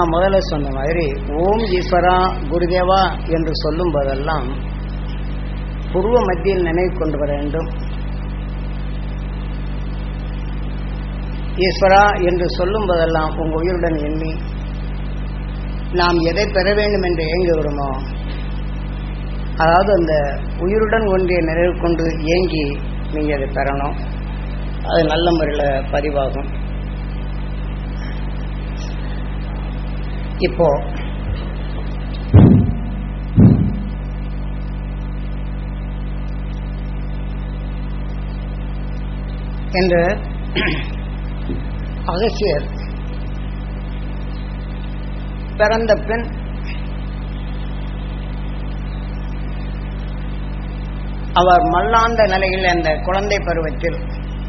நான் முதல்ல சொன்ன மாதிரி ஓம் ஈஸ்வரா குருதேவா என்று சொல்லும் போதெல்லாம் புருவ மத்தியில் நினைவு கொண்டு வர வேண்டும் ஈஸ்வரா என்று சொல்லும் போதெல்லாம் உங்க உயிருடன் எண்ணி நாம் எதை பெற வேண்டும் என்று ஏங்குகிறோமோ அதாவது அந்த உயிருடன் ஒன்றிய நிறைவு கொண்டு ஏங்கி நீங்க அதை பெறணும் அது நல்ல முறையில் பதிவாகும் இப்போ என்று அகசியர் பிறந்த பின் அவர் மல்லாந்த நிலையில் அந்த குழந்தை பருவத்தில்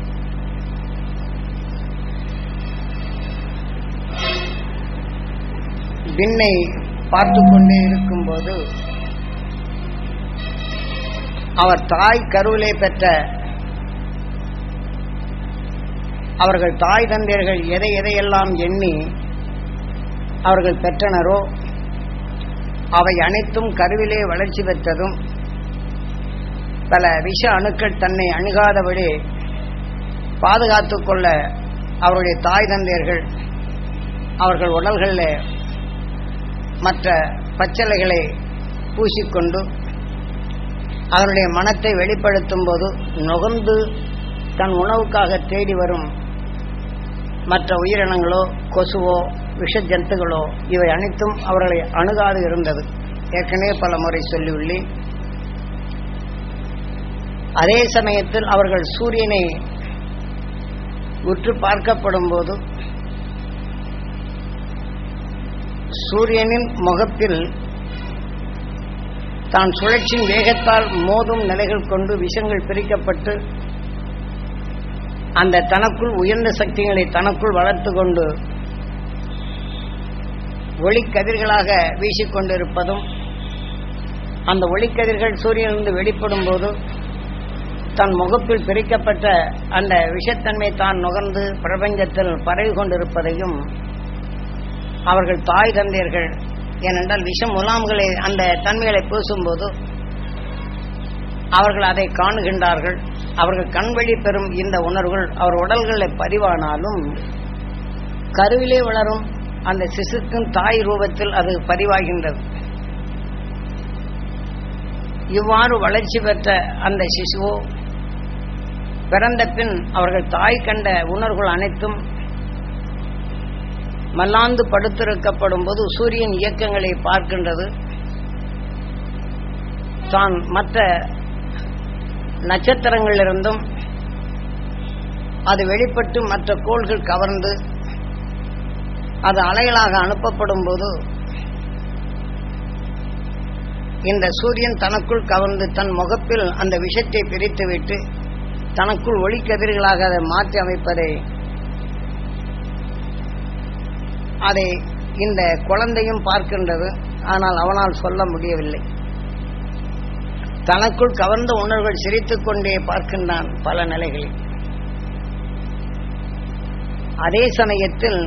விண்ணை பார்த்து கொண்டே இருக்கும்போது அவர் தாய் கருவிலே பெற்ற அவர்கள் தாய் தந்தையர்கள் எதை எதையெல்லாம் எண்ணி அவர்கள் பெற்றனரோ அவை அனைத்தும் கருவிலே வளர்ச்சி பெற்றதும் பல விஷ அணுக்கள் தன்னை அணுகாதபடி பாதுகாத்துக் கொள்ள அவருடைய தாய் தந்தையர்கள் அவர்கள் உடல்களில் மற்ற பச்சளைகளை பூசிக்கொண்டு அதனுடைய மனத்தை வெளிப்படுத்தும் போது நுகர்ந்து தன் உணவுக்காக தேடி வரும் மற்ற உயிரினங்களோ கொசுவோ விஷ ஜந்துகளோ இவை அனைத்தும் அவர்களை அணுகாது இருந்தது ஏற்கனவே பல முறை சொல்லியுள்ளேன் அதே சமயத்தில் அவர்கள் சூரியனை உற்று பார்க்கப்படும் போது சூரியனின் முகத்தில் தான் சுழற்சியின் வேகத்தால் மோதும் நிலைகள் கொண்டு விஷங்கள் பிரிக்கப்பட்டு அந்த தனக்குள் உயர்ந்த சக்திகளை தனக்குள் வளர்த்து கொண்டு ஒளிக்கதிர்களாக வீசிக்கொண்டிருப்பதும் அந்த ஒளிக்கதிர்கள் சூரியனிலிருந்து வெளிப்படும் போது தன் முகப்பில் பிரிக்கப்பட்ட அந்த விஷத்தன்மை தான் நுகர்ந்து பிரபஞ்சத்தில் பரவி கொண்டிருப்பதையும் அவர்கள் தாய் தந்தையர்கள் ஏனென்றால் விஷ முலாம்களை அந்த தன்மைகளை பூசும்போது அவர்கள் அதை காணுகின்றார்கள் அவர்கள் கண்வழி பெறும் இந்த உணர்வுகள் அவர் உடல்களில் பதிவானாலும் கருவிலே வளரும் அந்த சிசுக்கும் தாய் ரூபத்தில் அது பதிவாகின்றது இவ்வாறு வளர்ச்சி பெற்ற அந்த சிசுவோ பிறந்த பின் அவர்கள் தாய் கண்ட உணர்வுகள் அனைத்தும் மல்லாந்து படுத்திருக்கப்படும் போது சூரியன் இயக்கங்களை பார்க்கின்றது தான் மற்ற நட்சத்திரங்களிலிருந்தும் அது வெளிப்பட்டு மற்ற கோள்கள் கவர்ந்து அது அலைகளாக அனுப்பப்படும் போது இந்த சூரியன் தனக்குள் கவர்ந்து தன் முகப்பில் அந்த விஷத்தை பிரித்துவிட்டு தனக்குள் ஒளிக்கதிர்களாக அதை மாற்றி அமைப்பதை அதை இந்த குழந்தையும் பார்க்கின்றது ஆனால் அவனால் சொல்ல முடியவில்லை தனக்குள் கவர்ந்த உணர்வுகள் சிரித்துக் கொண்டே பார்க்கின்றான் பல நிலைகளில் அதே சமயத்தில்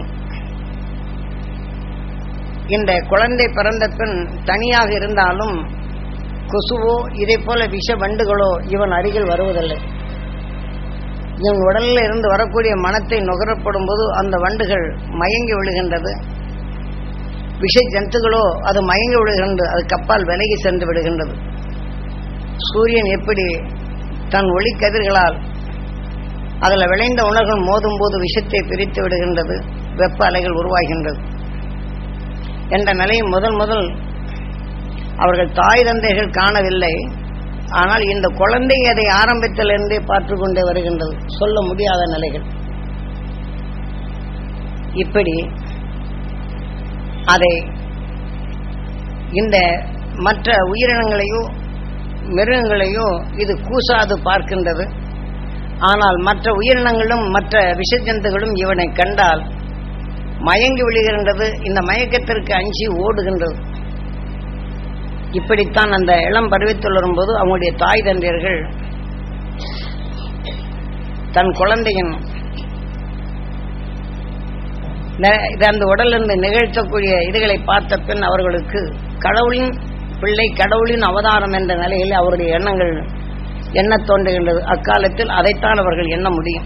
இந்த குழந்தை பிறந்த பின் தனியாக இருந்தாலும் கொசுவோ இதை போல விஷ வண்டுகளோ இவன் அருகில் வருவதில்லை இவன் உடலில் இருந்து வரக்கூடிய மனத்தை நுகரப்படும் போது அந்த வண்டுகள் மயங்கி விழுகின்றது விஷ ஜந்துகளோ அது மயங்கி விழுகின்றது அது கப்பால் விலகி சென்று விடுகின்றது சூரியன் எப்படி தன் ஒளிக்கதிர்களால் அதில் விளைந்த உணர்வுகள் மோதும் போது விஷத்தை பிரித்து விடுகின்றது வெப்ப அலைகள் உருவாகின்றது என்ற நிலையை முதல் முதல் அவர்கள் தாய் தந்தைகள் காணவில்லை ஆனால் இந்த குழந்தை அதை ஆரம்பத்திலிருந்தே பார்த்து கொண்டே வருகின்றது சொல்ல முடியாத நிலைகள் இப்படி அதை இந்த மற்ற உயிரினங்களையோ மிருகங்களையோ இது கூசாது பார்க்கின்றது ஆனால் மற்ற உயிரினங்களும் மற்ற விஷஜந்துகளும் இவனை கண்டால் மயங்கி விழுகின்றது இந்த மயக்கத்திற்கு அஞ்சி ஓடுகின்றது இப்படித்தான் அந்த இளம் பருவத்தில் வரும்போது அவங்களுடைய தாய் தந்தையர்கள் தன் குழந்தையின் நெ- இது அந்த உடலிருந்து நிகழ்த்தக்கூடிய இதுகளை பார்த்த பின் அவர்களுக்கு கடவுளின் பிள்ளை கடவுளின் அவதாரம் என்ற நிலையில் அவருடைய எண்ணங்கள் எண்ணத் தோன்றுகின்றது அக்காலத்தில் அதைத்தான் அவர்கள் எண்ண முடியும்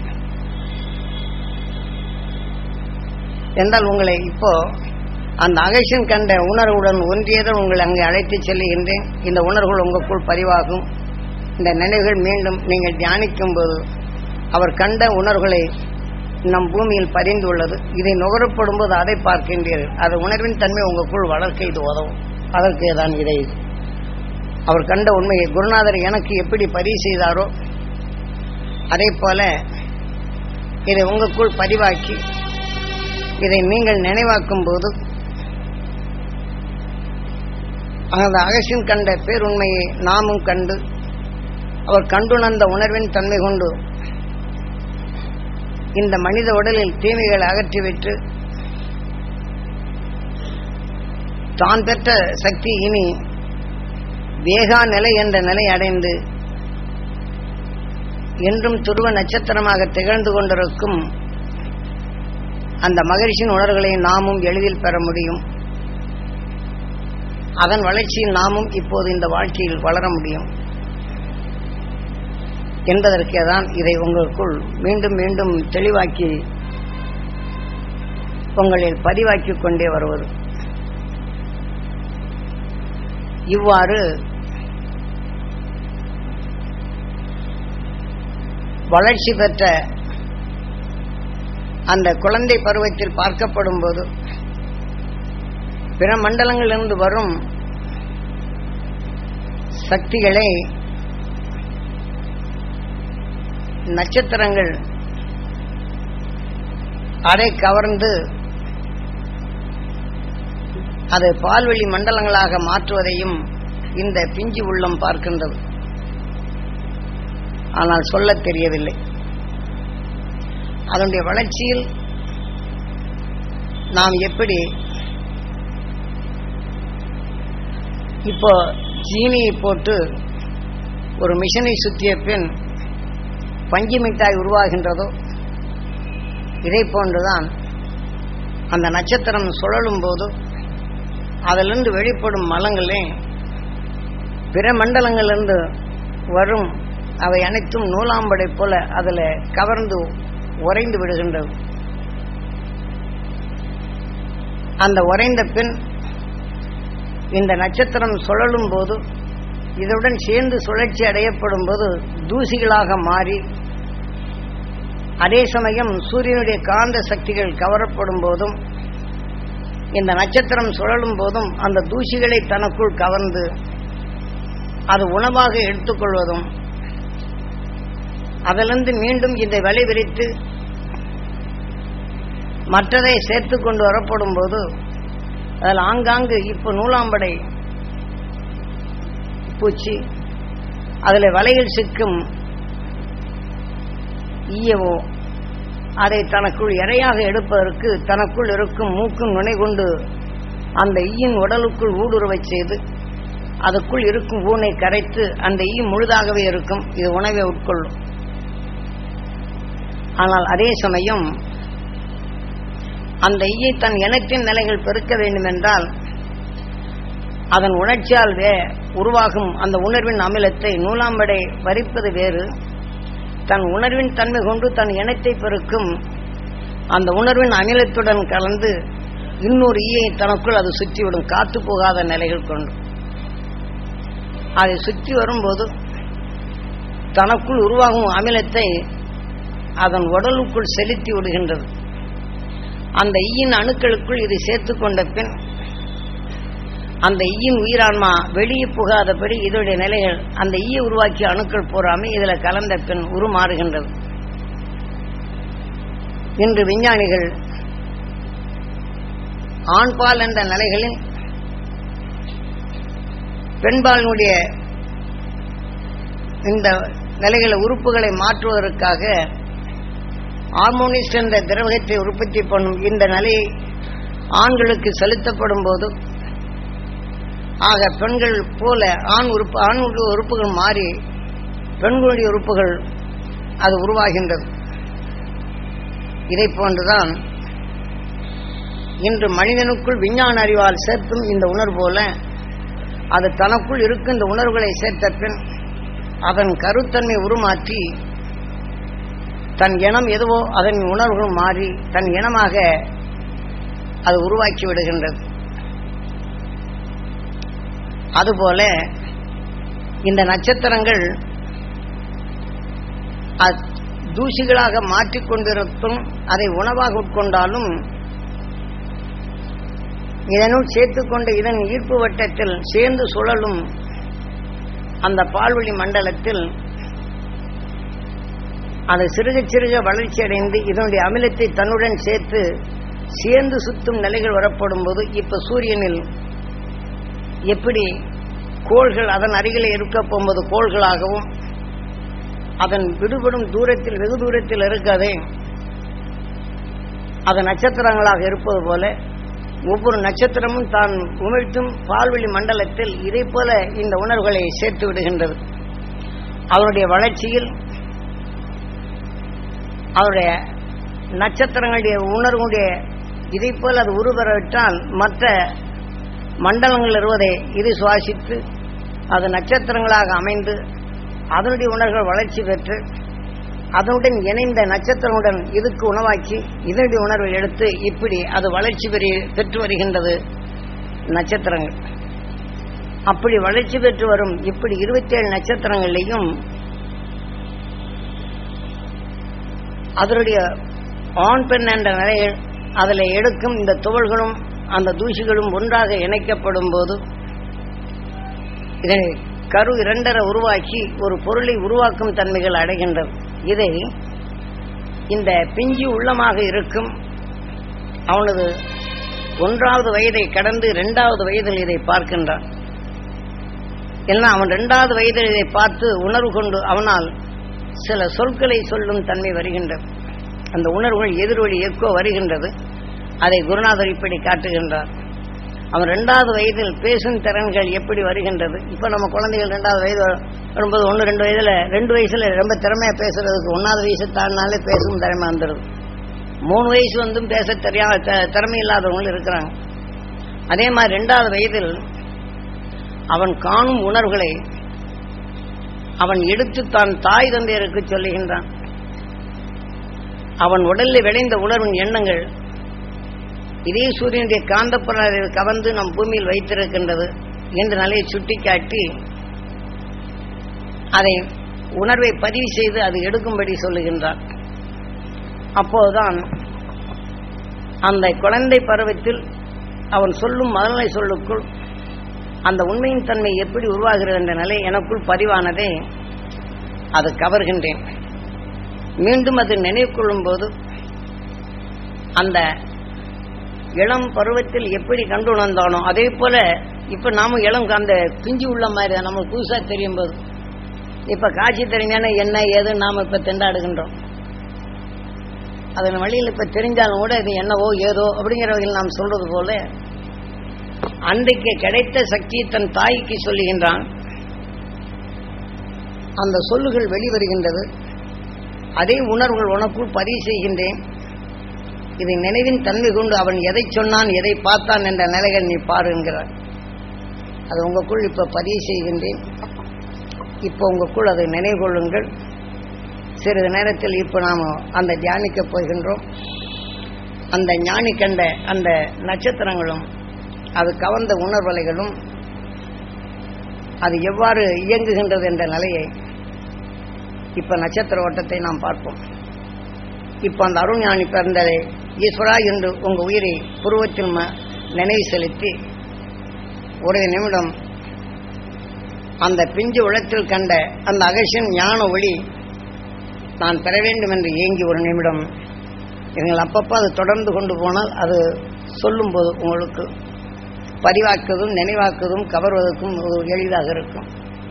என்றால் உங்களை இப்போ அந்த அகேஷன் கண்ட உணர்வுடன் ஒன்றியதும் உங்களை அங்கே அழைத்து செல்லுகின்றேன் இந்த உணர்வுகள் உங்களுக்குள் பதிவாகும் இந்த நினைவுகள் மீண்டும் நீங்கள் தியானிக்கும் போது அவர் கண்ட உணர்வுகளை நம் பூமியில் பதிந்துள்ளது இதை நுகரப்படும் போது அதை பார்க்கின்றீர்கள் அது உணர்வின் தன்மை உங்களுக்குள் வளர்க்க இது உதவும் அதற்கு தான் இதை அவர் கண்ட உண்மையை குருநாதர் எனக்கு எப்படி பதிவு செய்தாரோ அதே போல இதை உங்களுக்குள் பதிவாக்கி இதை நீங்கள் நினைவாக்கும் போது அந்த அகசின் கண்ட பேருண்மையை நாமும் கண்டு அவர் கண்டுணர்ந்த உணர்வின் தன்மை கொண்டு இந்த மனித உடலில் தீமைகளை அகற்றிவிட்டு தான் பெற்ற சக்தி இனி வேகா நிலை என்ற நிலை அடைந்து என்றும் துருவ நட்சத்திரமாக திகழ்ந்து கொண்டிருக்கும் அந்த மகிழ்ச்சியின் உணர்வுகளை நாமும் எளிதில் பெற முடியும் அதன் வளர்ச்சியில் நாமும் இப்போது இந்த வாழ்க்கையில் வளர முடியும் என்பதற்கே தான் இதை உங்களுக்குள் மீண்டும் மீண்டும் தெளிவாக்கி உங்களில் பதிவாக்கிக் கொண்டே வருவது இவ்வாறு வளர்ச்சி பெற்ற அந்த குழந்தை பருவத்தில் பார்க்கப்படும் போது பிற மண்டலங்களிலிருந்து வரும் சக்திகளை நட்சத்திரங்கள் அதை கவர்ந்து அதை பால்வெளி மண்டலங்களாக மாற்றுவதையும் இந்த பிஞ்சு உள்ளம் பார்க்கின்றது ஆனால் சொல்லத் தெரியவில்லை அதனுடைய வளர்ச்சியில் நாம் எப்படி இப்போ சீனியை போட்டு ஒரு மிஷனை சுற்றிய பின் பஞ்சு மிட்டாய் உருவாகின்றதோ இதை போன்றுதான் அந்த நட்சத்திரம் சுழலும் போது அதிலிருந்து வெளிப்படும் மலங்களே பிற மண்டலங்களிலிருந்து வரும் அவை அனைத்தும் நூலாம்படை போல அதில் கவர்ந்து உறைந்து விடுகின்றது அந்த உறைந்த பின் இந்த நட்சத்திரம் சுழலும் போது இதனுடன் சேர்ந்து சுழற்சி அடையப்படும் போது தூசிகளாக மாறி அதே சமயம் சூரியனுடைய காந்த சக்திகள் கவரப்படும் போதும் இந்த நட்சத்திரம் சுழலும் போதும் அந்த தூசிகளை தனக்குள் கவர்ந்து அது உணவாக எடுத்துக்கொள்வதும் அதிலிருந்து மீண்டும் இதை வலை விரித்து மற்றதை சேர்த்து கொண்டு வரப்படும் போது அதில் ஆங்காங்கு இப்போ நூலாம்படை பூச்சி அதில் வலையில் சிக்கும் ஈயவோ அதை தனக்குள் இரையாக எடுப்பதற்கு தனக்குள் இருக்கும் மூக்கும் நுனை கொண்டு அந்த ஈயின் உடலுக்குள் ஊடுருவச் செய்து அதுக்குள் இருக்கும் ஊனை கரைத்து அந்த ஈ முழுதாகவே இருக்கும் இது உணவை உட்கொள்ளும் ஆனால் அதே சமயம் அந்த ஈயை தன் இனத்தின் நிலைகள் பெருக்க வேண்டுமென்றால் அதன் உணர்ச்சியால் வே உருவாகும் அந்த உணர்வின் அமிலத்தை நூலாம்படை வரிப்பது வேறு தன் உணர்வின் தன்மை கொண்டு தன் இனத்தை பெருக்கும் அந்த உணர்வின் அமிலத்துடன் கலந்து இன்னொரு ஈயை தனக்குள் அது சுற்றிவிடும் காத்து போகாத நிலைகள் கொண்டு அதை சுற்றி வரும்போது தனக்குள் உருவாகும் அமிலத்தை அதன் உடலுக்குள் செலுத்தி விடுகின்றது அந்த ஈயின் அணுக்களுக்குள் இது சேர்த்து கொண்ட பின் அந்த ஈயின் உயிரான்மா வெளியே புகாதபடி இதோடைய நிலைகள் அந்த ஈயை உருவாக்கிய அணுக்கள் போறாமல் இதில் கலந்த பின் உருமாறுகின்றது இன்று விஞ்ஞானிகள் ஆண்பால் என்ற நிலைகளில் பெண்பாலினுடைய இந்த நிலைகளை உறுப்புகளை மாற்றுவதற்காக ஹார்மோனிஸ்ட் என்ற திரவகத்தை உற்பத்தி பண்ணும் இந்த நிலையை ஆண்களுக்கு செலுத்தப்படும் போது ஆக பெண்கள் போல ஆண் உறுப்பு ஆண் உறு- உறுப்புகள் மாறி பெண்களுடைய உறுப்புகள் அது உருவாகின்றது இதை போன்றுதான் இன்று மனிதனுக்குள் விஞ்ஞான அறிவால் சேர்த்தும் இந்த உணர்வு போல அது தனக்குள் இருக்கும் இந்த உணர்வுகளை சேர்த்த பின் அதன் கருத்தன்மை உருமாற்றி தன் இனம் எதுவோ அதன் உணர்வுகள் மாறி தன் இனமாக அது உருவாக்கி விடுகின்றது அதுபோல இந்த நட்சத்திரங்கள் அ- தூசிகளாக மாற்றிக்கொண்டிருக்கும் அதை உணவாக உட்கொண்டாலும் இதனுள் சேர்த்துக்கொண்டு இதன் ஈர்ப்பு வட்டத்தில் சேர்ந்து சுழலும் அந்த பால்வழி மண்டலத்தில் அது சிறுக சிறுக வளர்ச்சி அடைந்து இதனுடைய அமிலத்தை தன்னுடன் சேர்த்து சேர்ந்து சுத்தும் நிலைகள் வரப்படும் போது இப்ப சூரியனில் எப்படி கோள்கள் அதன் அருகிலே இருக்க போகும்போது கோள்களாகவும் அதன் விடுபடும் தூரத்தில் வெகு தூரத்தில் இருக்காதே அது நட்சத்திரங்களாக இருப்பது போல ஒவ்வொரு நட்சத்திரமும் தான் உமிழ்த்தும் பால்வெளி மண்டலத்தில் இதை போல இந்த உணர்வுகளை சேர்த்து விடுகின்றது அவருடைய வளர்ச்சியில் அவருடைய நட்சத்திரங்களுடைய உணர்வுடைய இதை போல் அது உருவரவிட்டால் மற்ற மண்டலங்கள் இருவதை இது சுவாசித்து அது நட்சத்திரங்களாக அமைந்து அதனுடைய உணர்வுகள் வளர்ச்சி பெற்று அதனுடன் இணைந்த நட்சத்திரங்களுடன் இதுக்கு உணவாக்கி இதனுடைய உணர்வை எடுத்து இப்படி அது வளர்ச்சி பெறி பெற்று வருகின்றது நட்சத்திரங்கள் அப்படி வளர்ச்சி பெற்று வரும் இப்படி இருபத்தேழு நட்சத்திரங்களையும் அதனுடைய ஆண் பெண் என்ற நிலையில் அதில் எடுக்கும் இந்த துவள்களும் அந்த தூசிகளும் ஒன்றாக இணைக்கப்படும் போது இதனை கரு இரண்டரை உருவாக்கி ஒரு பொருளை உருவாக்கும் தன்மைகள் அடைகின்றது இதை இந்த பிஞ்சு உள்ளமாக இருக்கும் அவனது ஒன்றாவது வயதை கடந்து இரண்டாவது வயதில் இதை பார்க்கின்றான் ஏன்னா அவன் இரண்டாவது வயதில் இதை பார்த்து உணர்வு கொண்டு அவனால் சில சொற்களை சொல்லும் தன்மை வருகின்றது அந்த உணர்வுகள் எதிரொலி எக்கோ வருகின்றது அதை குருநாதர் இப்படி காட்டுகின்றார் அவன் ரெண்டாவது வயதில் பேசும் திறன்கள் எப்படி வருகின்றது இப்போ நம்ம குழந்தைகள் ரெண்டாவது வயது வரும்போது ஒன்று ரெண்டு வயதில் ரெண்டு வயசுல ரொம்ப திறமையா பேசுறதுக்கு ஒன்றாவது வயசு தாண்டினாலே பேசும் திறமை வந்துடுது மூணு வயசு வந்தும் பேச தெரியாம த- திறமை இல்லாதவங்களும் இருக்கிறாங்க அதே மாதிரி ரெண்டாவது வயதில் அவன் காணும் உணர்வுகளை அவன் எடுத்து தான் தாய் தந்தையருக்கு சொல்லுகின்றான் அவன் உடலில் விளைந்த உணர்வின் எண்ணங்கள் இதே சூரியனுடைய காந்தப்புற கவர்ந்து நம் பூமியில் வைத்திருக்கின்றது என்ற நிலையை சுட்டிக்காட்டி அதை உணர்வை பதிவு செய்து அது எடுக்கும்படி சொல்லுகின்றார் அப்போதுதான் அந்த குழந்தை பருவத்தில் அவன் சொல்லும் மதநிலை சொல்லுக்குள் அந்த உண்மையின் தன்மை எப்படி உருவாகிறது என்ற நிலை எனக்குள் பதிவானதே அது கவர்கின்றேன் மீண்டும் அது நினைவு கொள்ளும்போது அந்த இளம் பருவத்தில் எப்படி கண்டு உணர்ந்தானோ அதே போல இப்ப நாம இளம் அந்த பிஞ்சு உள்ள மாதிரி தான் நமக்கு புதுசா தெரியும் போது இப்ப காட்சி தெரிஞ்சானே என்ன ஏது நாம இப்ப திண்டாடுகின்றோம் அதன் வழியில் இப்ப தெரிஞ்சாலும் கூட இது என்னவோ ஏதோ அப்படிங்கிற வகையில் நாம் சொல்றது போல அன்றைக்கு கிடைத்த சக்தி தன் தாய்க்கு சொல்லுகின்றான் அந்த சொல்லுகள் வெளிவருகின்றது அதே உணர்வுகள் உனக்குள் பதிவு செய்கின்றேன் இதை நினைவின் தன்மை கொண்டு அவன் எதை சொன்னான் எதை பார்த்தான் என்ற நிலைகள் நீ பாரு என்கிறார் அது உங்களுக்குள் இப்ப பதிவு செய்கின்றேன் இப்போ உங்களுக்குள் அதை நினைவு கொள்ளுங்கள் சிறிது நேரத்தில் இப்போ நாம் அந்த தியானிக்க போகின்றோம் அந்த ஞானி கண்ட அந்த நட்சத்திரங்களும் அது கவர்ந்த உணர்வலைகளும் அது எவ்வாறு இயங்குகின்றது என்ற நிலையை இப்ப நட்சத்திர ஓட்டத்தை நாம் பார்ப்போம் இப்ப அந்த அருஞானி பிறந்ததை ஈஸ்வரா என்று உங்க உயிரை புருவத்தில் ம- நினைவு செலுத்தி ஒரு நிமிடம் அந்த பிஞ்சு உலத்தில் கண்ட அந்த அகசியன் ஞான ஒளி நான் பெற வேண்டும் என்று ஏங்கி ஒரு நிமிடம் நீங்கள் அப்பப்போ அது தொடர்ந்து கொண்டு போனால் அது சொல்லும்போது உங்களுக்கு பதிவாக்குவதும் நினைவாக்குவதும் கவர்வதற்கும் ஒரு எளிதாக இருக்கும்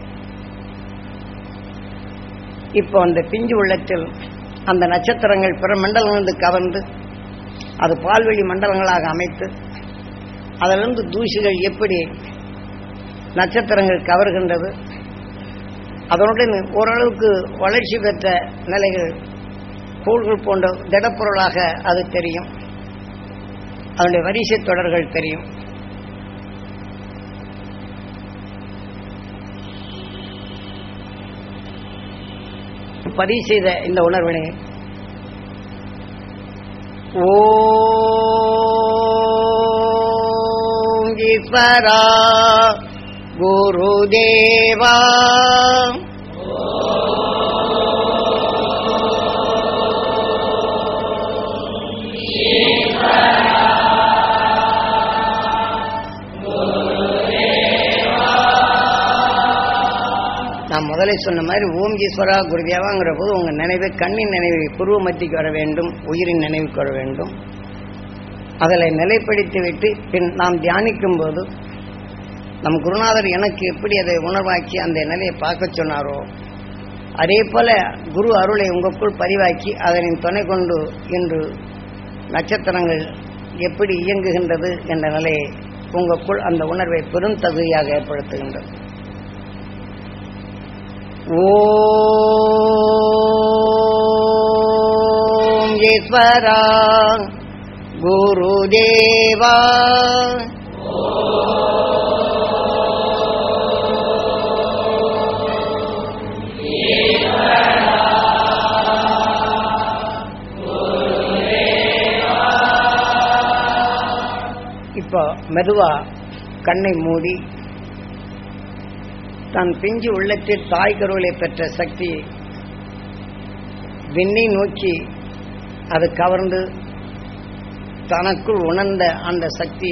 இப்போ அந்த பிஞ்சு உள்ளத்தில் அந்த நட்சத்திரங்கள் பிற மண்டலங்களிலிருந்து கவர்ந்து அது பால்வெளி மண்டலங்களாக அமைத்து அதிலிருந்து தூசிகள் எப்படி நட்சத்திரங்கள் கவர்கின்றது அதனுடன் ஓரளவுக்கு வளர்ச்சி பெற்ற நிலைகள் கோள்கள் போன்ற திடப்பொருளாக அது தெரியும் அதனுடைய வரிசை தொடர்கள் தெரியும் பதிவு செய்த இந்த உணர்வினை ஓம் ஈஸ்வரா குருதேவா நான் முதல்ல சொன்ன மாதிரி ஓம் ஈஸ்வரா குருதேவாங்கிற போது உங்க நினைவு கண்ணின் நினைவு புருவ மத்திக்கு வர வேண்டும் உயிரின் நினைவுக்கு வர வேண்டும் அதில் நிலைப்படுத்தி விட்டு பின் நாம் தியானிக்கும் போது நம் குருநாதர் எனக்கு எப்படி அதை உணர்வாக்கி அந்த நிலையை பார்க்க சொன்னாரோ அதே போல குரு அருளை உங்களுக்குள் பதிவாக்கி அதனின் துணை கொண்டு இன்று நட்சத்திரங்கள் எப்படி இயங்குகின்றது என்ற நிலையை உங்களுக்குள் அந்த உணர்வை பெரும் தகுதியாக ஏற்படுத்துகின்றது ஓம் ஈஸ்வரா குருதேவா இப்போ மெதுவா கண்ணை மூடி தன் பிஞ்சு உள்ளத்தில் தாய் கருவிலை பெற்ற சக்தி விண்ணை நோக்கி அது கவர்ந்து தனக்குள் உணர்ந்த அந்த சக்தி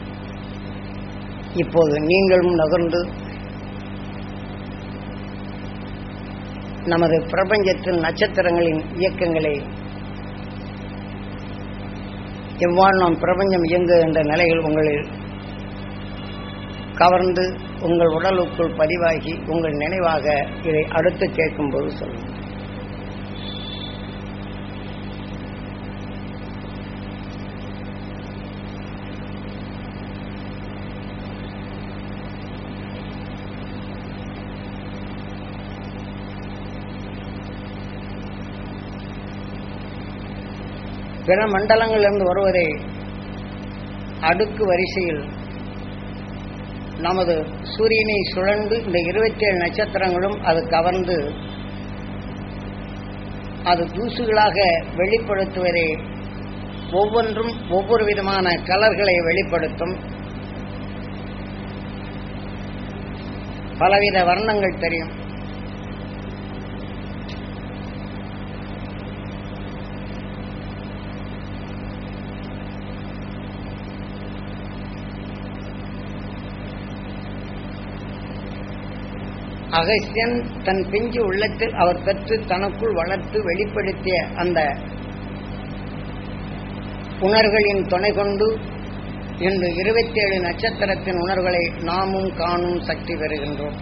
இப்போது நீங்களும் நகர்ந்து நமது பிரபஞ்சத்தில் நட்சத்திரங்களின் இயக்கங்களை எவ்வாறு நாம் பிரபஞ்சம் இயங்கு என்ற நிலைகள் உங்களில் கவர்ந்து உங்கள் உடலுக்குள் பதிவாகி உங்கள் நினைவாக இதை அடுத்து கேட்கும்போது சொல்லுங்கள் பிற மண்டலங்களிலிருந்து வருவதை அடுக்கு வரிசையில் நமது சூரியனை சுழன்று இந்த இருபத்தி ஏழு நட்சத்திரங்களும் அது கவர்ந்து அது தூசுகளாக வெளிப்படுத்துவதை ஒவ்வொன்றும் ஒவ்வொரு விதமான கலர்களை வெளிப்படுத்தும் பலவித வர்ணங்கள் தெரியும் அகஸ்தியன் தன் பிஞ்சு உள்ளத்தில் அவர் பெற்று தனக்குள் வளர்த்து வெளிப்படுத்திய அந்த உணர்வுகளின் துணை கொண்டு இன்று இருபத்தி ஏழு நட்சத்திரத்தின் உணர்வுகளை நாமும் காணும் சக்தி பெறுகின்றோம்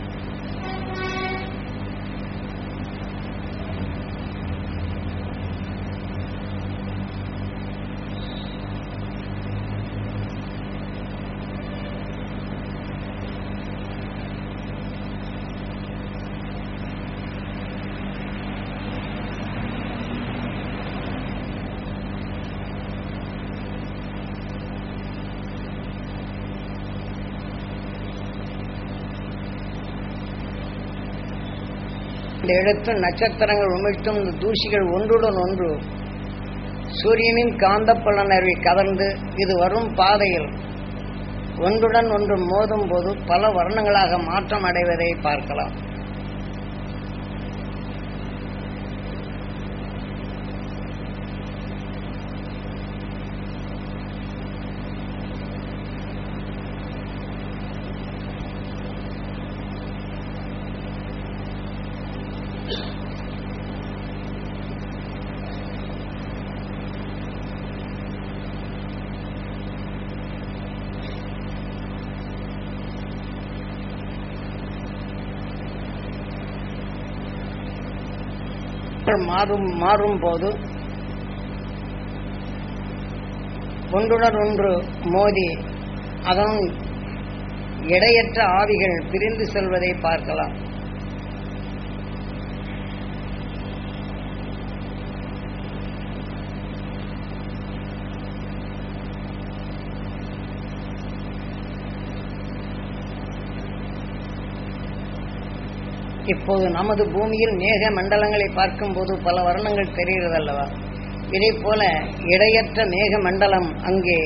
இந்த எழுத்து நட்சத்திரங்கள் உமிழ்த்தும் இந்த தூசிகள் ஒன்றுடன் ஒன்று சூரியனின் காந்தப்புலனர்வை கவர்ந்து இது வரும் பாதையில் ஒன்றுடன் ஒன்று மோதும் போது பல வர்ணங்களாக மாற்றம் அடைவதை பார்க்கலாம் மாறும் மாறும் போது ஒன்றுடன் ஒன்று மோதி அதன் எடையற்ற ஆவிகள் பிரிந்து செல்வதை பார்க்கலாம் இப்போது நமது பூமியில் மேக மண்டலங்களை பார்க்கும்போது பல வர்ணங்கள் தெரிகிறதல்லவா இதே போல இடையற்ற மேக மண்டலம் அங்கே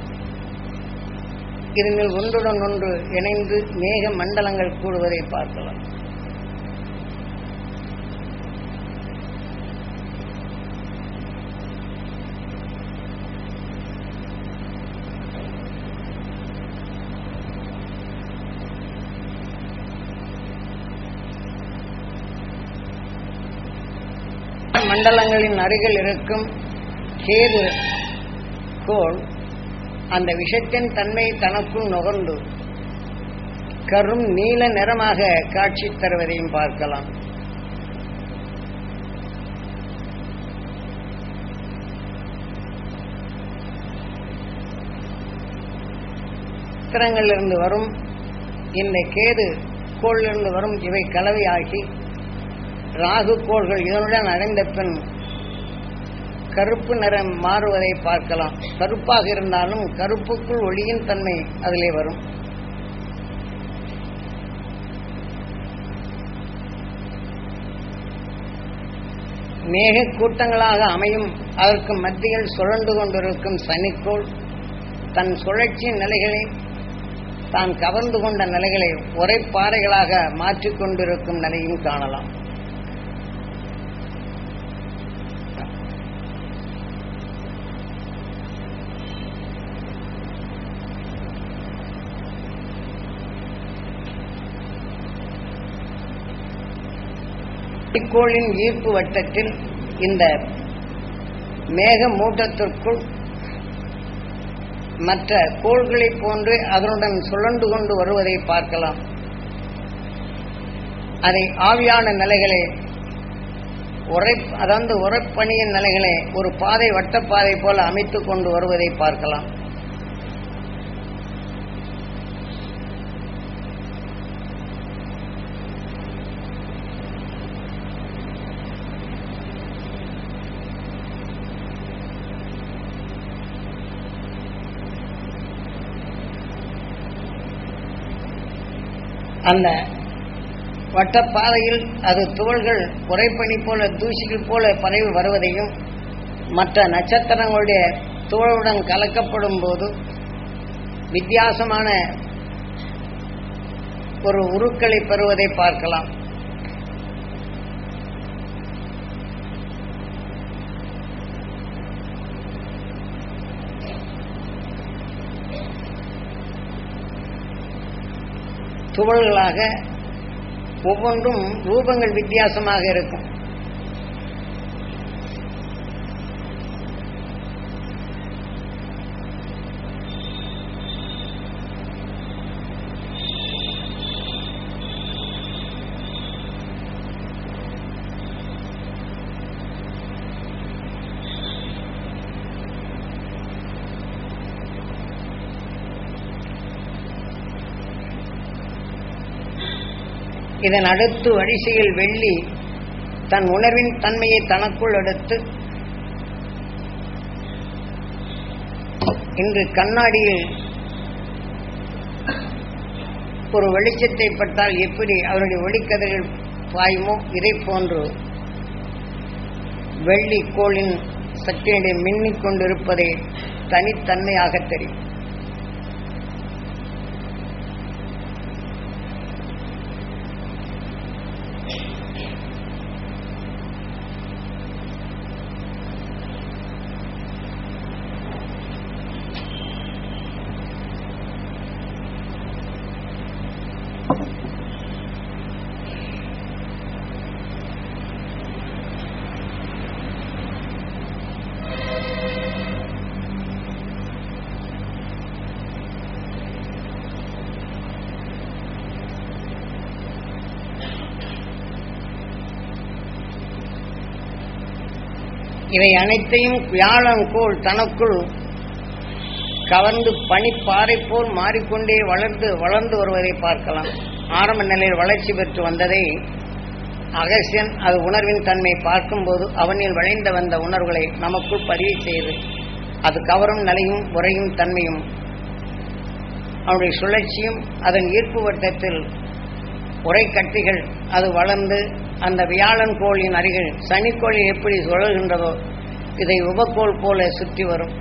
இதனில் ஒன்றுடன் ஒன்று இணைந்து மேக மண்டலங்கள் கூடுவதை பார்க்கலாம் மண்டலங்களின் அருகில் இருக்கும் கேது கோள் அந்த விஷத்தின் தன்மை தனக்குள் நுகர்ந்து கரும் நீல நிறமாக காட்சி தருவதையும் பார்க்கலாம் சித்திரங்களிலிருந்து வரும் இந்த கேது கோளிலிருந்து வரும் இவை கலவையாகி ராகு கோள்கள் இதனுடன் அடைந்த பின் கருப்பு நிறம் மாறுவதை பார்க்கலாம் கருப்பாக இருந்தாலும் கருப்புக்குள் ஒளியின் தன்மை அதிலே வரும் மேக கூட்டங்களாக அமையும் அதற்கு மத்தியில் சுழண்டு கொண்டிருக்கும் சனிக்கோள் தன் சுழற்சி நிலைகளை தான் கவர்ந்து கொண்ட நிலைகளை உரைப்பாறைகளாக மாற்றிக்கொண்டிருக்கும் நிலையும் காணலாம் கோளின் ஈர்ப்பு வட்டத்தில் இந்த மேக மூட்டத்திற்குள் மற்ற கோள்களைப் போன்று அதனுடன் சுழண்டு கொண்டு வருவதை பார்க்கலாம் அதை ஆவியான நிலைகளை உரை அதாவது உரைப்பணியின் நிலைகளை ஒரு பாதை வட்டப்பாதை போல அமைத்துக் கொண்டு வருவதை பார்க்கலாம் அந்த வட்டப்பாதையில் அது துகள்கள் குறைப்பணி போல தூசிகள் போல பரவி வருவதையும் மற்ற நட்சத்திரங்களுடைய துகளுடன் கலக்கப்படும் போது வித்தியாசமான ஒரு உருக்களை பெறுவதை பார்க்கலாம் துகள்களாக ஒவ்வொன்றும் ரூபங்கள் வித்தியாசமாக இருக்கும் இதன் அடுத்து வரிசையில் வெள்ளி தன் உணர்வின் தன்மையை தனக்குள் எடுத்து இன்று கண்ணாடியில் ஒரு வெளிச்சத்தை பட்டால் எப்படி அவருடைய ஒளிக்கதிர்கள் பாயுமோ இதை போன்று வெள்ளி கோளின் சக்தியினை மின்னிக் கொண்டிருப்பதை தனித்தன்மையாக தெரியும் இவை அனைத்தையும் வியாழன் கோள் தனக்குள் கவர்ந்து பனிப்பாறை போல் மாறிக்கொண்டே வளர்ந்து வளர்ந்து வருவதை பார்க்கலாம் ஆரம்ப நிலையில் வளர்ச்சி பெற்று வந்ததை அகசியன் அது உணர்வின் தன்மை பார்க்கும்போது அவனில் விளைந்த வந்த உணர்வுகளை நமக்குள் பதிவு செய்து அது கவரும் நிலையும் உறையும் தன்மையும் அவனுடைய சுழற்சியும் அதன் ஈர்ப்பு வட்டத்தில் உரைக்கட்டிகள் அது வளர்ந்து அந்த வியாழன் கோளின் அருகில் சனிக்கோள் எப்படி சுழல்கின்றதோ இதை உபக்கோள் போல சுற்றி வரும்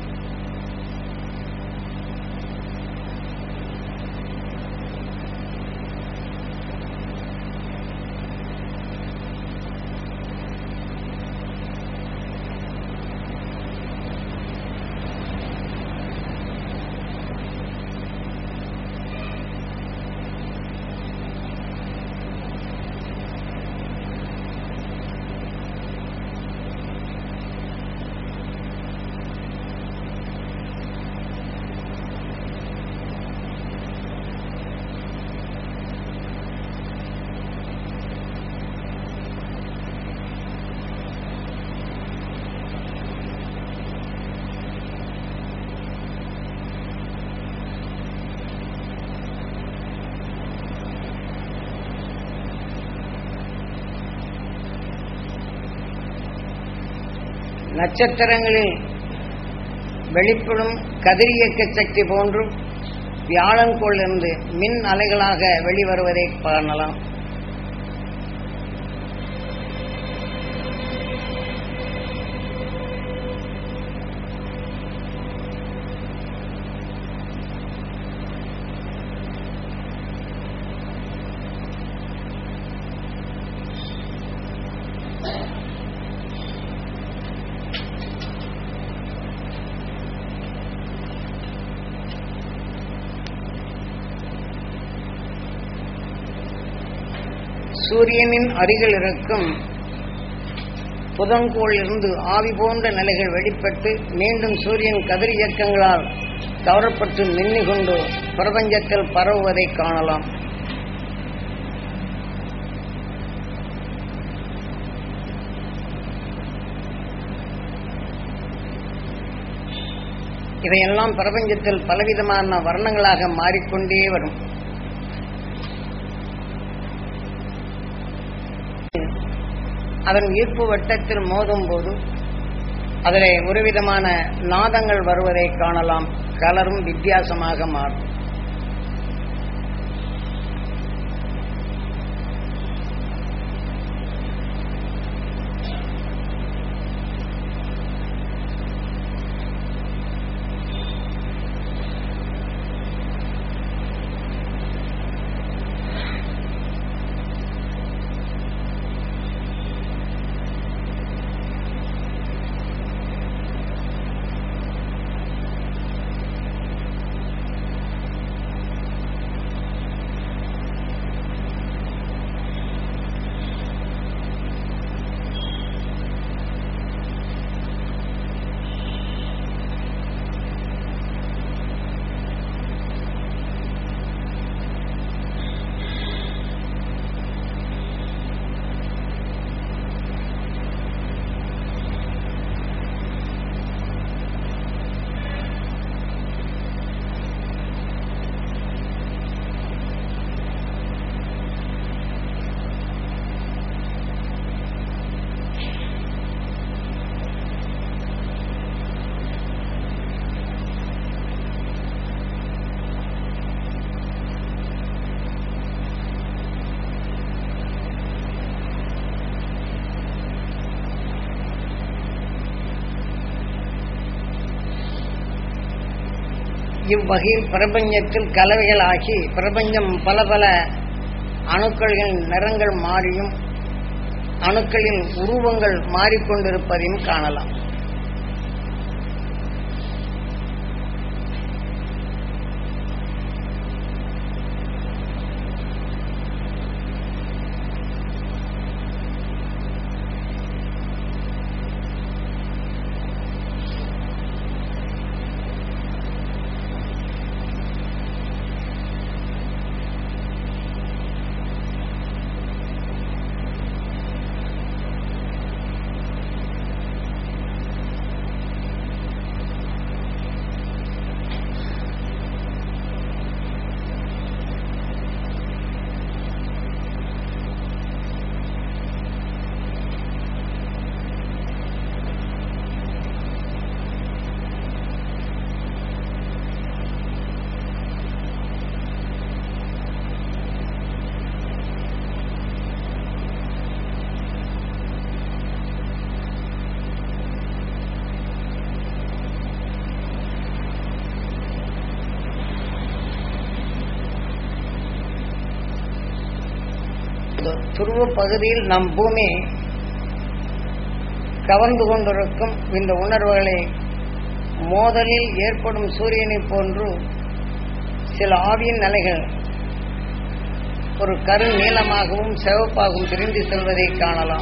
நட்சத்திரங்களில் வெளிப்படும் கதிரியக்க சக்தி போன்றும் வியாழன்கோளிலிருந்து மின் அலைகளாக வெளிவருவதை காணலாம் சூரியனின் அருகில் இருக்கும் புதன்கோளிலிருந்து ஆவி போன்ற நிலைகள் வெளிப்பட்டு மீண்டும் சூரியன் கதிர் இயக்கங்களால் கவரப்பட்டு மின்னி கொண்டு பிரபஞ்சத்தில் பரவுவதை காணலாம் இவையெல்லாம் பிரபஞ்சத்தில் பலவிதமான வர்ணங்களாக மாறிக்கொண்டே வரும் அதன் ஈர்ப்பு வட்டத்தில் மோதும் போது அதில் ஒரு விதமான நாதங்கள் வருவதை காணலாம் கலரும் வித்தியாசமாக மாறும் இவ்வகையில் பிரபஞ்சத்தில் கலவைகளாகி பிரபஞ்சம் பல பல அணுக்களின் நிறங்கள் மாறியும் அணுக்களின் உருவங்கள் மாறிக்கொண்டிருப்பதையும் காணலாம் துருவ பகுதியில் நம் பூமி கவர்ந்து கொண்டிருக்கும் இந்த உணர்வுகளை மோதலில் ஏற்படும் சூரியனை போன்று சில ஆவியின் நிலைகள் ஒரு கரு நீளமாகவும் சிவப்பாகவும் பிரிந்து செல்வதை காணலாம்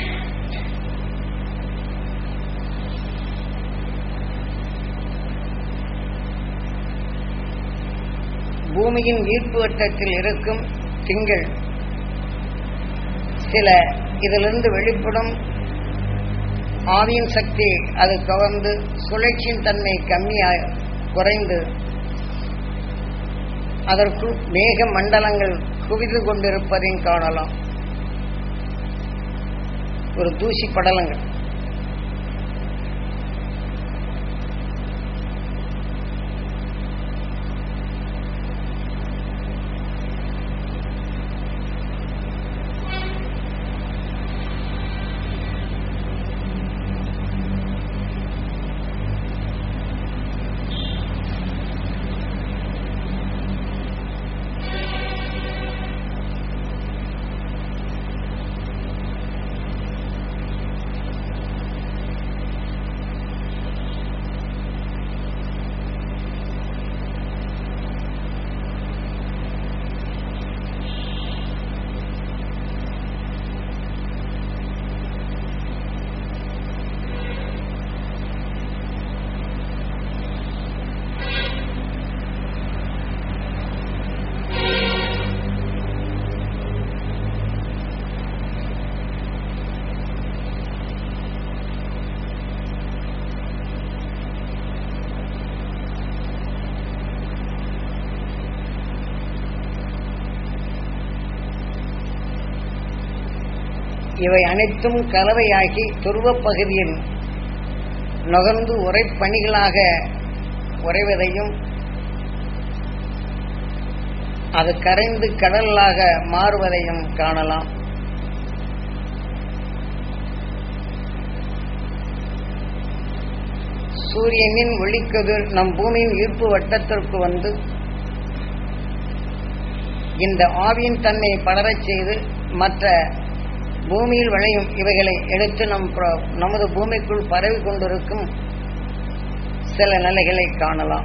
பூமியின் ஈர்ப்பு வட்டத்தில் இருக்கும் திங்கள் சில இதிலிருந்து வெளிப்படும் ஆவியின் சக்தி அது கவர்ந்து சுழற்சியின் தன்மை கம்மியாக குறைந்து அதற்குள் மேக மண்டலங்கள் குவிந்து கொண்டிருப்பதையும் காணலாம் ஒரு தூசி படலங்கள் இவை அனைத்தும் கலவையாகி துருவப் பகுதியில் நகர்ந்து உரைப்பணிகளாக உறைவதையும் அது கரைந்து கடலாக மாறுவதையும் காணலாம் சூரியனின் ஒளிக்கதிர் நம் பூமியின் ஈர்ப்பு வட்டத்திற்கு வந்து இந்த ஆவியின் தன்மை படரச் செய்து மற்ற பூமியில் விளையும் இவைகளை எடுத்து நம் பிர- நமது பூமிக்குள் பரவி கொண்டிருக்கும் சில நிலைகளை காணலாம்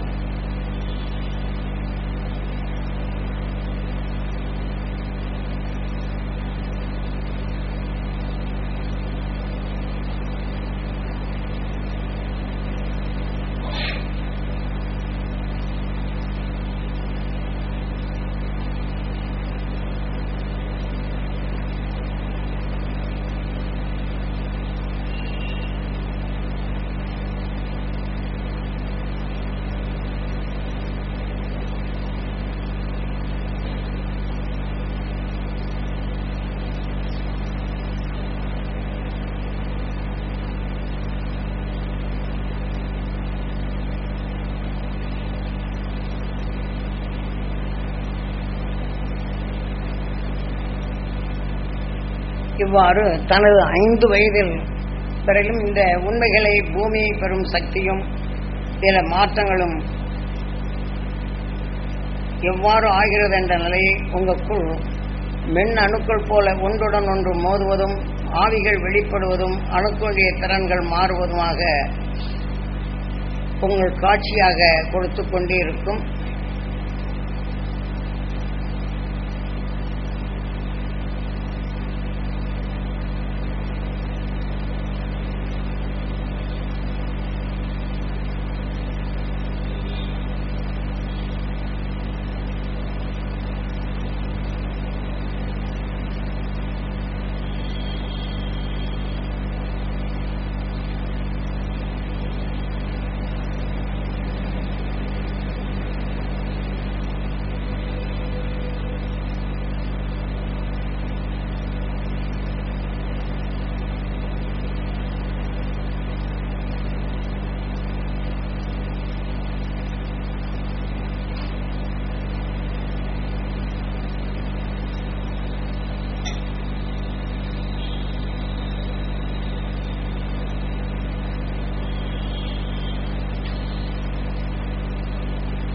இவ்வாறு தனது ஐந்து வயதில் பிறகும் இந்த உண்மைகளை பூமியை பெறும் சக்தியும் சில மாற்றங்களும் எவ்வாறு ஆகிறது என்ற நிலையை உங்களுக்குள் மென் அணுக்கள் போல ஒன்றுடன் ஒன்று மோதுவதும் ஆவிகள் வெளிப்படுவதும் அணுக்களுடைய திறன்கள் மாறுவதுமாக உங்கள் காட்சியாக கொடுத்து கொண்டே இருக்கும்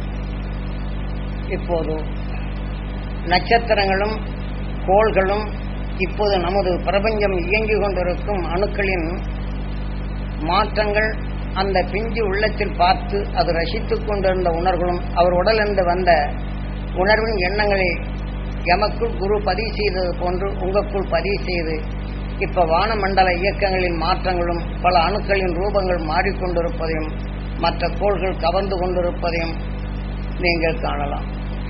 இப்போது நட்சத்திரங்களும் கோள்களும் இப்போது நமது பிரபஞ்சம் இயங்கிக் கொண்டிருக்கும் அணுக்களின் மாற்றங்கள் அந்த பிஞ்சு உள்ளத்தில் பார்த்து அது ரசித்துக் கொண்டிருந்த உணர்வுகளும் அவர் உடலிருந்து வந்த உணர்வின் எண்ணங்களை எமக்குள் குரு பதிவு செய்தது போன்று உங்களுக்குள் பதிவு செய்து இப்ப வானமண்டல இயக்கங்களின் மாற்றங்களும் பல அணுக்களின் ரூபங்கள் மாறிக்கொண்டிருப்பதையும் மற்ற கோள்கள் கவர்ந்து கொண்டிருப்பதையும் நீங்கள் காணலாம்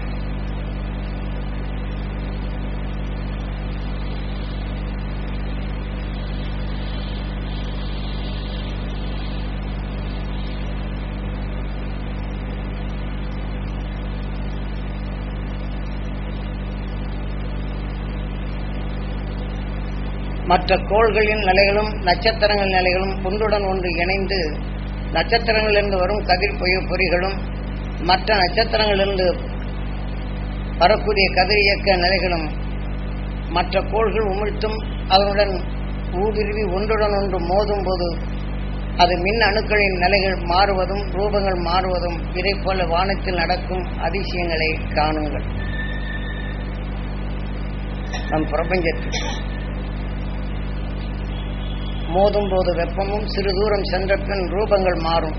மற்ற கோள்களின் நிலைகளும் நட்சத்திரங்கள் நிலைகளும் ஒன்றுடன் ஒன்று இணைந்து நட்சத்திரங்களிலிருந்து வரும் கதிர் பொய் பொறிகளும் மற்ற நட்சத்திரங்களிலிருந்து வரக்கூடிய கதிர் இயக்க நிலைகளும் மற்ற கோள்கள் உமிழ்த்தும் அதனுடன் ஊடுருவி ஒன்றுடன் ஒன்று மோதும் போது அது மின் அணுக்களின் நிலைகள் மாறுவதும் ரூபங்கள் மாறுவதும் இதை போல வானத்தில் நடக்கும் அதிசயங்களை காணுங்கள் நம் பிரபஞ்சத்தில் மோதும் போது வெப்பமும் சிறு தூரம் சென்ற பின் ரூபங்கள் மாறும்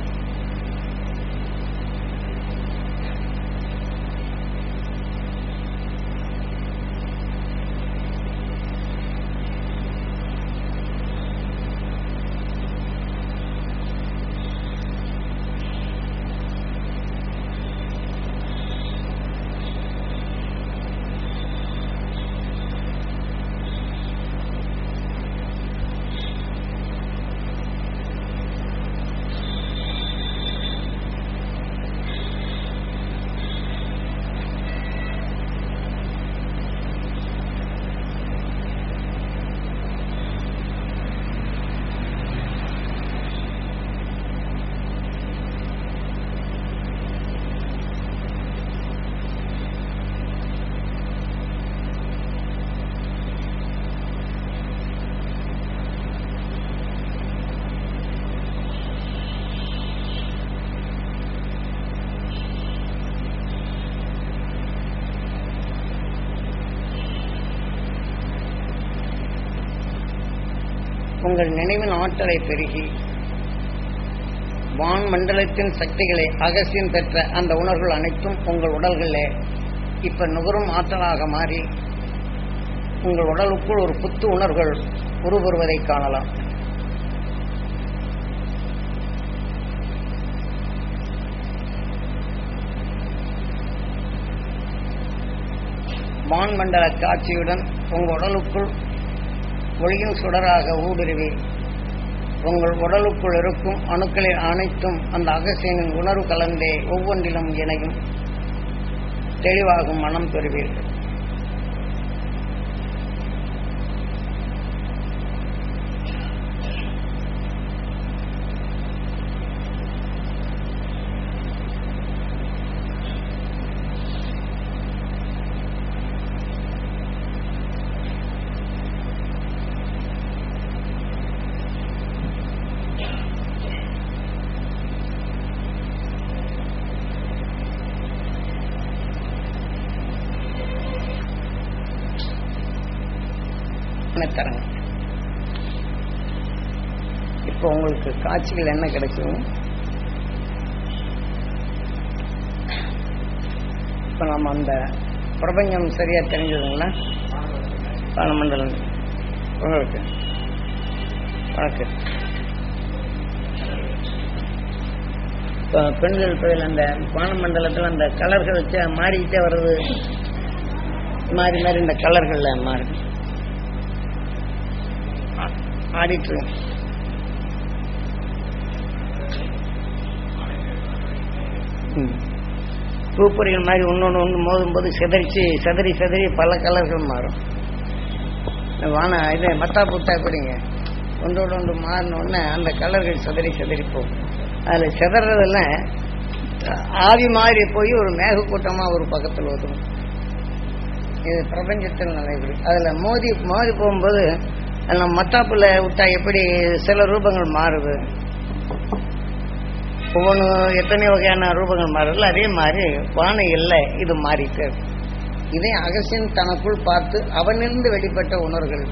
உங்கள் நினைவின் ஆற்றலை பெருகி வான் மண்டலத்தின் சக்திகளை அகசியம் பெற்ற அந்த உணர்வுகள் அனைத்தும் உங்கள் உடல்களிலே இப்ப நுகரும் ஆற்றலாக மாறி உங்கள் உடலுக்குள் ஒரு புத்து உணர்வுகள் உருவருவதை காணலாம் வான் மண்டல காட்சியுடன் உங்கள் உடலுக்குள் ஒளியின் சுடராக ஊடுருவி உங்கள் உடலுக்குள் இருக்கும் அணுக்களில் அனைத்தும் அந்த அகசியனின் உணர்வு கலந்தே ஒவ்வொன்றிலும் இணையும் தெளிவாகும் மனம் பெறுவீர்கள் தரங்க இப்போ உங்களுக்கு காட்சிகள் என்ன கிடைக்கும் இப்போ நம்ம அந்த பிரபஞ்சம் சரியா தெரிஞ்சதுங்களா வானமண்டலம் உங்களுக்கு வணக்கம் இப்போ பெண்கள் கோயில் அந்த வானமண்டலத்தில் அந்த கலர்கள் வச்சு மாறிக்கிட்டே வர்றது மாறி மாறி இந்த கலர்கள்ல மாறுது ஆடிட்டு பூப்பொறிகள் மாதிரி ஒன்னொன்று ஒன்று மோதும் போது சிதறிச்சு சிதறி சிதறி பல கலர்கள் மாறும் இந்த வான இது மத்தா புத்தா எப்படிங்க ஒன்றோடு ஒன்று மாறின உடனே அந்த கலர்கள் சிதறி சிதறி போகும் அதில் சிதறதெல்லாம் ஆவி மாறி போய் ஒரு மேகக்கூட்டமாக ஒரு பக்கத்தில் வரும் இது பிரபஞ்சத்தில் நடைபெறும் அதில் மோதி மோதி போகும்போது நம்ம மத்தாப்புல விட்டா எப்படி சில ரூபங்கள் மாறுது ஒவ்வொன்று எத்தனை வகையான ரூபங்கள் மாறுதுல அதே மாதிரி வான இல்லை இது மாறிட்டு இருக்கு. இதை அகசியன் தனக்குள் பார்த்து அவனிருந்து வெளிப்பட்ட உணர்வுகள்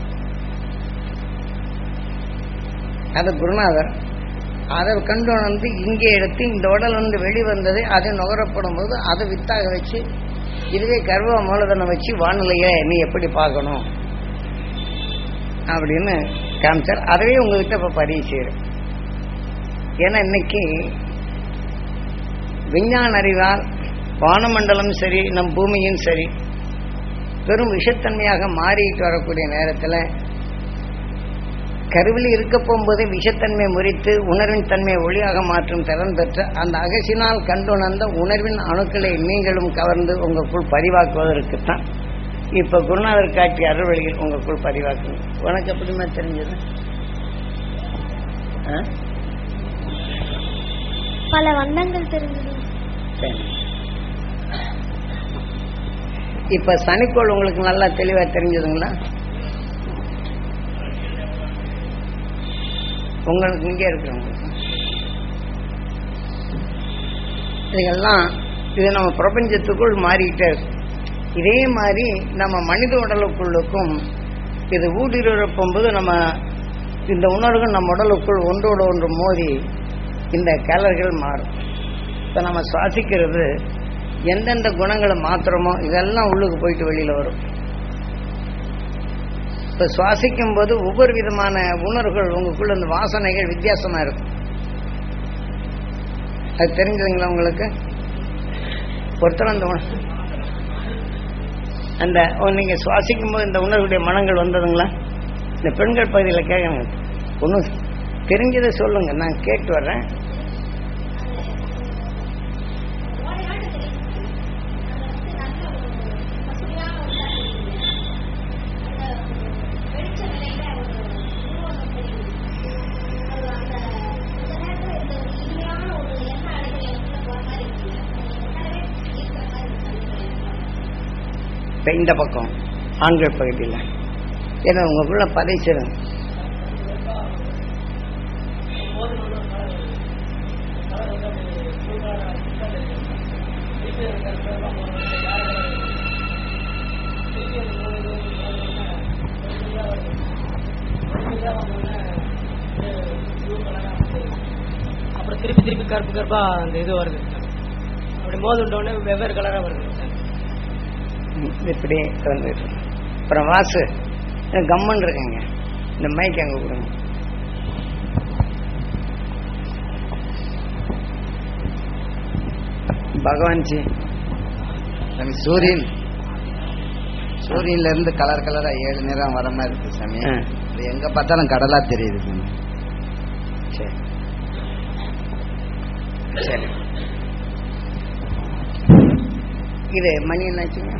அது குருநாதர் அதை கண்டு வந்து இங்கே எடுத்து இந்த உடல் வந்து வெளிவந்தது அது நுகரப்படும் போது அதை வித்தாக வச்சு இதுவே கர்வ மூலதனம் வச்சு வானிலையை நீ எப்படி பார்க்கணும் அப்படின்னு காமிச்சார் அதவே உங்ககிட்ட இப்போ பதிவு செய்கிறேன் ஏன்னா இன்னைக்கு விஞ்ஞான அறிவால் வானமண்டலம் சரி நம் பூமியும் சரி பெரும் விஷத்தன்மையாக மாறிட்டு வரக்கூடிய நேரத்தில் கருவில் இருக்க போகும்போதே விஷத்தன்மை முறித்து உணர்வின் தன்மை ஒளியாக மாற்றும் திறன் பெற்ற அந்த அகசினால் கண்டுணர்ந்த உணர்வின் அணுக்களை நீங்களும் கவர்ந்து உங்களுக்குள் பதிவாக்குவதற்குத்தான் இப்ப குருநாதர் காட்டிய அருள்வழியில் உங்களுக்குள் பதிவாக்குங்க உனக்கு எப்படிமா தெரிஞ்சது ஆ? பல வண்ணங்கள் தெரிஞ்சது சரி. இப்ப சனிக்கோள் உங்களுக்கு நல்லா தெளிவா தெரிஞ்சதுங்களா உங்களுக்கு இங்கே இருக்கிறவங்களுக்கு இதெல்லாம் இது நம்ம பிரபஞ்சத்துக்குள் மாறிக்கிட்டே இருக்கு இதே மாதிரி நம்ம மனித உடலுக்குள்ளுக்கும் இது ஊடுருவப்போது நம்ம இந்த உணர்வுகள் நம்ம உடலுக்குள் ஒன்றோடு ஒன்று மோதி இந்த கலர்கள் மாறும் இப்போ நம்ம சுவாசிக்கிறது எந்தெந்த குணங்களை மாத்திரமோ இதெல்லாம் உள்ளுக்கு போயிட்டு வெளியில் வரும் இப்போ சுவாசிக்கும் போது ஒவ்வொரு விதமான உணர்வுகள் உங்களுக்குள்ள இந்த வாசனைகள் வித்தியாசமா இருக்கும் அது தெரிஞ்சதுங்களா உங்களுக்கு ஒருத்தர் அந்த உண- அந்த ஓ, நீங்க சுவாசிக்கும் போது இந்த உணர்வுடைய மனங்கள் வந்ததுங்களா இந்த பெண்கள் பகுதியில் கேட்கணும் ஒன்றும் தெரிஞ்சதை சொல்லுங்க நான் கேட்டு வர்றேன் இப்ப இந்த பக்கம் ஆண்கள் பகுதியில் ஏன்னா உங்களுக்குள்ள பதைச்சிடும் அப்புறம் திருப்பி திருப்பி கருப்பு கருப்பா அந்த இது வருது அப்படி மோது உடனே வெவ்வேறு கலரா வருது ம், இப்படி வந்துட்டு அப்புறம் வாசு கம்மன் இருக்குங்க இந்த மைக் அங்கே கொடுங்க பகவான்ஜி சாமி சூரியன் சூரியன்ல இருந்து கலர் கலரா ஏழு நிறம் வர மாதிரி இருக்கு சாமி ஆ. இது எங்க பார்த்தாலும் கடலா தெரியுது சாமி சரி சரி இது மணி என்னாச்சுங்க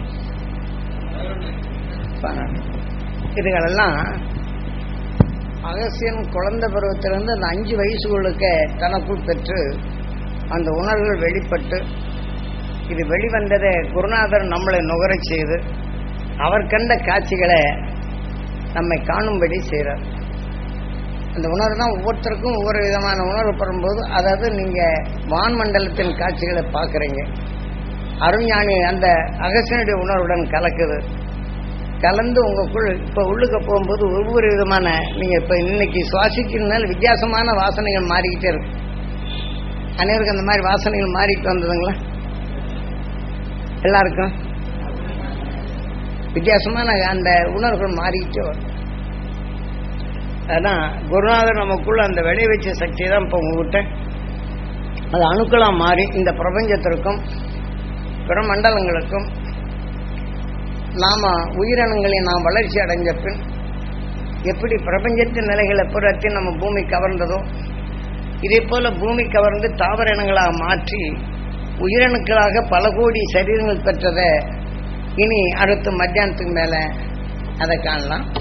பன்னெண்டு இதுகளெல்லாம் அகசியன் குழந்தை பருவத்திலிருந்து அந்த அஞ்சு வயசுகளுக்க தனக்குள் பெற்று அந்த உணர்வுகள் வெளிப்பட்டு இது வெளிவந்ததை குருநாதர் நம்மளை நுகரச் செய்து அவர் கண்ட காட்சிகளை நம்மை காணும்படி செய்கிறார் அந்த உணர்வு தான் ஒவ்வொருத்தருக்கும் ஒவ்வொரு விதமான உணர்வு பெறும்போது அதாவது நீங்க வான்மண்டலத்தின் காட்சிகளை பார்க்குறீங்க அருஞானி அந்த அகசியனுடைய உணர்வுடன் கலக்குது கலந்து உங்களுக்குள் இப்போ உள்ளுக்க போகும்போது ஒவ்வொரு விதமான நீங்க இப்போ இன்னைக்கு சுவாசிக்கிறதுனால வித்தியாசமான வாசனைகள் மாறிக்கிட்டே இருக்கு அனைவருக்கும் அந்த மாதிரி வாசனைகள் மாறிட்டு வந்ததுங்களா எல்லாருக்கும் வித்தியாசமான அந்த உணர்வுகள் மாறிக்கிட்டே வரும் அதான் குருநாதர் நமக்குள்ள அந்த விளை வச்ச சக்தி தான் இப்போ உங்ககிட்ட அது அணுக்களா மாறி இந்த பிரபஞ்சத்திற்கும் பிற மண்டலங்களுக்கும் நாம உயிரினங்களை நாம் வளர்ச்சி அடைஞ்ச பின் எப்படி பிரபஞ்சத்தின் நிலைகளை புறத்தி நம்ம பூமி கவர்ந்ததோ இதே போல பூமி கவர்ந்து தாவர இனங்களாக மாற்றி உயிரணுக்களாக பல கோடி சரீரங்கள் பெற்றதை இனி அடுத்து மத்தியானத்துக்கு மேல அதை காணலாம்